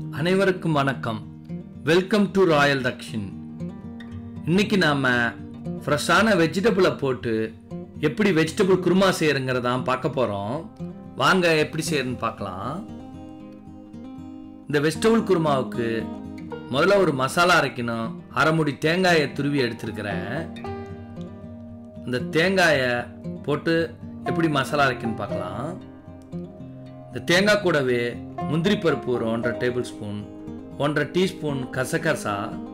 அனைவருக்கும் வணக்கம் welcome to Royal Dakshin இன்னைக்கு நாம ஃப்ரெஷ்ஷான வெஜிடபிளை போட்டு எப்படி வெஜிடபிள் குருமா செய்யறங்கிறதான் பார்க்க போறோம் வாங்க எப்படி செய்யறதுன்னு பார்க்கலாம் இந்த வெஜிடபிள் குருமாவுக்கு முதல்ல ஒரு மசாலா அரைக்கணும் அரை முடி தேங்காயை துருவி எடுத்திருக்கிறேன் இந்த தேங்காயை போட்டு எப்படி மசாலா அரைக்கணும்னு பார்க்கலாம் இந்த தேங்காய் கூடவே முந்திரி பருப்பு ஒரு ஒன்றரை டேபிள் ஸ்பூன் ஒன்றரை டீஸ்பூன் கசகசா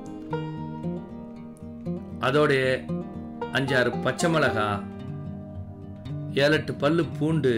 அதோடைய அஞ்சாறு பச்சை மிளகா ஏழு எட்டு பல்லு பூண்டு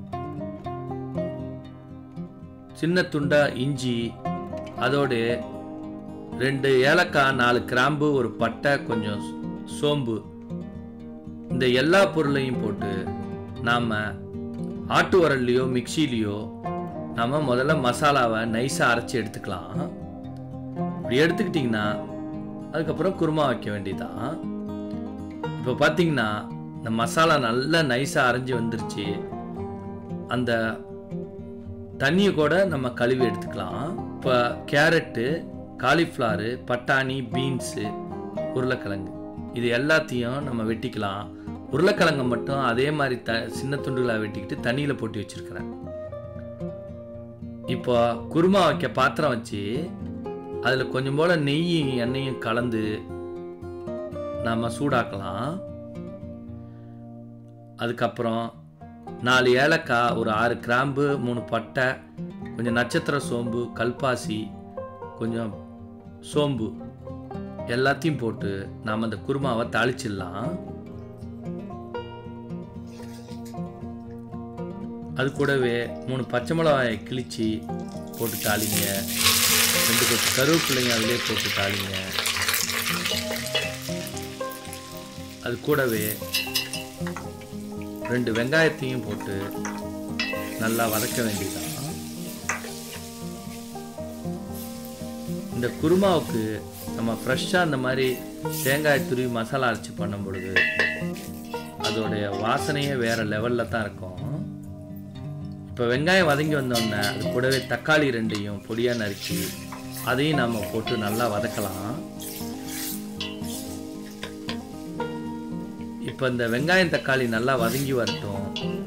சின்ன துண்டா இஞ்சி அதோட ரெண்டு ஏலக்காய் நாலு கிராம்பு ஒரு பட்டை கொஞ்சம் சோம்பு இந்த எல்லா பொருளையும் போட்டு நாம் ஆட்டு உரல்லையோ மிக்சிலையோ நாம் முதல்ல மசாலாவை நைஸாக அரைச்சி எடுத்துக்கலாம் இப்படி எடுத்துக்கிட்டிங்கன்னா அதுக்கப்புறம் குருமா வைக்க வேண்டியதான் இப்போ பார்த்தீங்கன்னா இந்த மசாலா நல்லா நைஸாக அரைஞ்சி வந்துருச்சு அந்த தண்ணியை கூட நம்ம கழுவி எடுத்துக்கலாம் இப்போ கேரட்டு காலிஃப்ளவரு பட்டாணி பீன்ஸு உருளைக்கிழங்கு இது எல்லாத்தையும் நம்ம வெட்டிக்கலாம் உருளைக்கிழங்கை மட்டும் அதே மாதிரி த சின்ன துண்டுகளாக வெட்டிக்கிட்டு தண்ணியில் போட்டு வச்சுருக்கிறேன் இப்போ குருமா வைக்க பாத்திரம் வச்சு அதில் கொஞ்சம் போல் நெய்யும் எண்ணெயும் கலந்து நாம் சூடாக்கலாம் அதுக்கப்புறம் நாலு ஏலக்காய் ஒரு ஆறு கிராம்பு மூணு பட்டை கொஞ்சம் நட்சத்திர சோம்பு கல்பாசி கொஞ்சம் சோம்பு எல்லாத்தையும் போட்டு நாம் அந்த குருமாவை தாளிச்சிடலாம் அது கூடவே மூணு பச்சை மிளகாயை கிழிச்சு போட்டு தாளிங்க ரெண்டு கொத்து கருவேப்பிள்ளைங்க அதிலே போட்டு தாளிங்க அது கூடவே ரெண்டு வெங்காயத்தையும் போட்டு நல்லா வதக்க வேண்டியதான் இந்த குருமாவுக்கு நம்ம ஃப்ரெஷ்ஷாக இந்த மாதிரி தேங்காய் துருவி மசாலா அரைச்சி பண்ணும் பொழுது அதோடைய வாசனையே வேற லெவலில் தான் இருக்கும் இப்போ வெங்காயம் வதங்கி வந்தோடனே அது கூடவே தக்காளி ரெண்டையும் பொடியாக நறுக்கி அதையும் நம்ம போட்டு நல்லா வதக்கலாம் இப்போ இந்த வெங்காயம் தக்காளி நல்லா வதங்கி வரட்டும்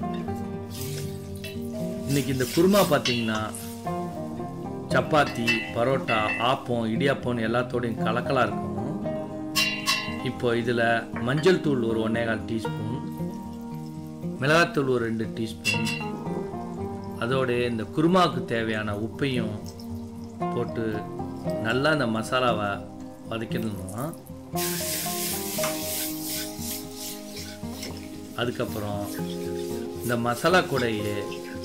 இன்னைக்கு இந்த குருமா பார்த்தீங்கன்னா சப்பாத்தி பரோட்டா ஆப்பம் இடியாப்பம் எல்லாத்தோடையும் கலக்கலாக இருக்கும் இப்போ இதில் மஞ்சள் தூள் ஒரு ஒன்றே கால் டீஸ்பூன் மிளகாத்தூள் ஒரு ரெண்டு டீஸ்பூன் அதோட இந்த குருமாவுக்கு தேவையான உப்பையும் போட்டு நல்லா இந்த மசாலாவை வதக்கிடணுமா அதுக்கப்புறம் இந்த மசாலா கூடையே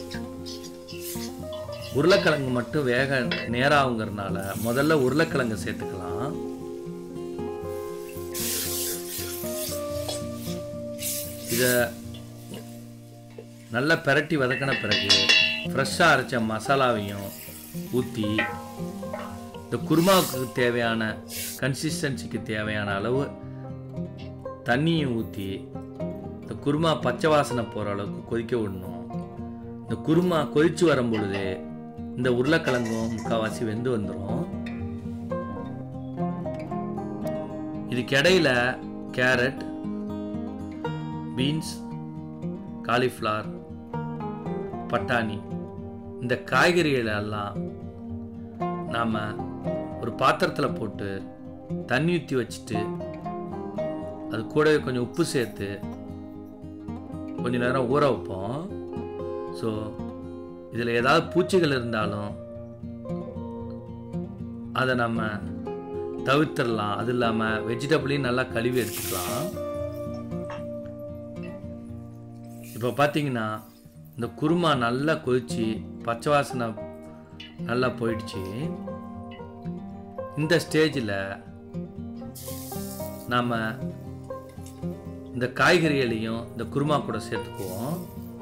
உருளைக்கிழங்கு மட்டும் வேக நேராகுங்கிறதுனால முதல்ல உருளைக்கிழங்கு சேர்த்துக்கலாம் இதை நல்லா பெரட்டி வதக்கின பிறகு ஃப்ரெஷ்ஷாக அரைச்ச மசாலாவையும் ஊற்றி இந்த குருமாவுக்கு தேவையான கன்சிஸ்டன்சிக்கு தேவையான அளவு தண்ணியும் ஊற்றி இந்த குருமா பச்சை வாசனை போகிற அளவுக்கு கொதிக்க விடணும் இந்த குருமா கொதிச்சு வரும் பொழுது இந்த உருளைக்கிழங்கும் முக்கால்வாசி வெந்து வந்துடும் இதுக்கு இடையில கேரட் பீன்ஸ் காலிஃப்ளவர் பட்டாணி இந்த காய்கறிகளை எல்லாம் நாம் ஒரு பாத்திரத்தில் போட்டு தண்ணி ஊற்றி வச்சுட்டு அது கூடவே கொஞ்சம் உப்பு சேர்த்து கொஞ்ச நேரம் ஊற வைப்போம் ஸோ இதில் ஏதாவது பூச்சிகள் இருந்தாலும் அதை நம்ம தவிர்த்திடலாம் அது இல்லாமல் வெஜிடபிளையும் நல்லா கழுவி எடுத்துக்கலாம் இப்போ பார்த்தீங்கன்னா இந்த குருமா நல்லா கொதிச்சு பச்சை வாசனை நல்லா போயிடுச்சு இந்த ஸ்டேஜில் நாம் இந்த காய்கறிகளையும் இந்த குருமா கூட சேர்த்துக்குவோம்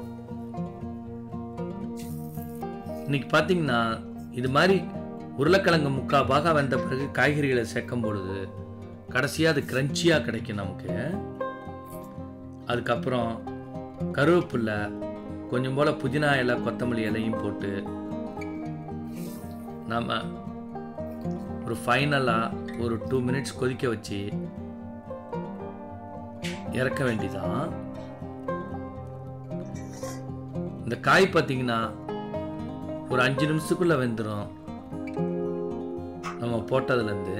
இன்னைக்கு பார்த்தீங்கன்னா இது மாதிரி உருளைக்கிழங்கு முக்கா பாகா வந்த பிறகு காய்கறிகளை சேர்க்கும் பொழுது கடைசியாக அது கிரன்ச்சியாக கிடைக்கும் நமக்கு அதுக்கப்புறம் கருவேப்பில்லை கொஞ்சம் போல் புதினா இலை கொத்தமல்லி இலையும் போட்டு நாம் ஒரு ஃபைனலாக ஒரு டூ மினிட்ஸ் கொதிக்க வச்சு இறக்க வேண்டிதான் இந்த காய் பார்த்தீங்கன்னா ஒரு அஞ்சு நிமிஷத்துக்குள்ள வெந்துடும் நம்ம போட்டதுலேருந்து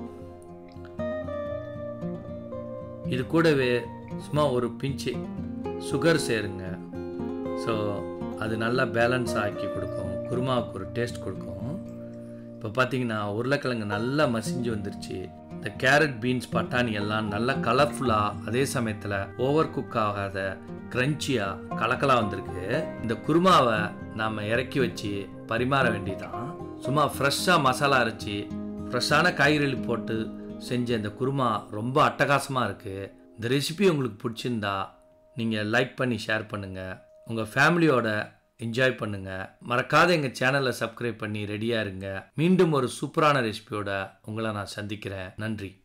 இது கூடவே சும்மா ஒரு பிஞ்சு சுகர் சேருங்க ஸோ அது நல்லா பேலன்ஸ் ஆக்கி கொடுக்கும் குருமாவுக்கு ஒரு டேஸ்ட் கொடுக்கும் இப்போ பார்த்தீங்கன்னா உருளைக்கிழங்கு நல்லா மசிஞ்சு வந்துருச்சு இந்த கேரட் பீன்ஸ் பட்டாணி எல்லாம் நல்லா கலர்ஃபுல்லாக அதே சமயத்தில் ஓவர் குக் ஆகாத க்ரன்ச்சியாக கலக்கலாக வந்திருக்கு இந்த குருமாவை நாம் இறக்கி வச்சு பரிமாற வேண்டியதான் சும்மா ஃப்ரெஷ்ஷாக மசாலா அரைச்சி ஃப்ரெஷ்ஷான காய்கறிகள் போட்டு செஞ்ச இந்த குருமா ரொம்ப அட்டகாசமாக இருக்குது இந்த ரெசிபி உங்களுக்கு பிடிச்சிருந்தா நீங்கள் லைக் பண்ணி ஷேர் பண்ணுங்கள் உங்கள் ஃபேமிலியோட என்ஜாய் பண்ணுங்கள் மறக்காத எங்கள் சேனலை சப்ஸ்கிரைப் பண்ணி ரெடியாக இருங்க மீண்டும் ஒரு சூப்பரான ரெசிபியோட உங்களை நான் சந்திக்கிறேன் நன்றி